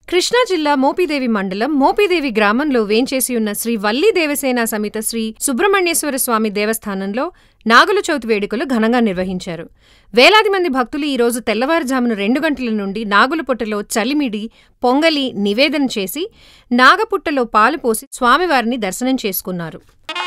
కృష్ణా జిల్లా మోపిదేవి మండలం మోపిదేవి గ్రామంలో వేంచేసి ఉన్న శ్రీ వల్లీ దేవసేన సమేత శ్రీ సుబ్రహ్మణ్యేశ్వర స్వామి దేవస్థానంలో నాగుల చవితి వేడుకలు ఘనంగా నిర్వహించారు వేలాది మంది భక్తులు ఈ రోజు తెల్లవారుజామున రెండు గంటల నుండి నాగులపుట్టలో చలిమిడి పొంగలి నివేదన చేసి నాగపుట్టలో పాలు పోసి స్వామివారిని దర్శనం చేసుకున్నారు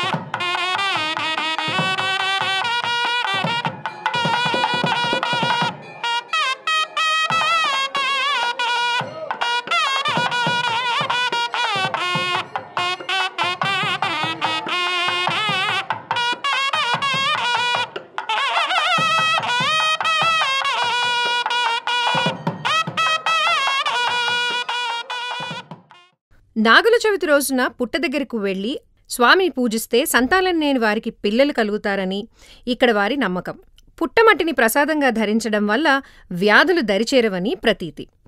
నాగుల చవితి రోజున పుట్ట దగ్గరకు వెళ్లి స్వామిని పూజిస్తే సంతానం లేని వారికి పిల్లలు కలుగుతారని ఇక్కడ వారి నమ్మకం పుట్టమట్టిని ప్రసాదంగా ధరించడం వల్ల వ్యాధులు దరిచేరవని ప్రతీతి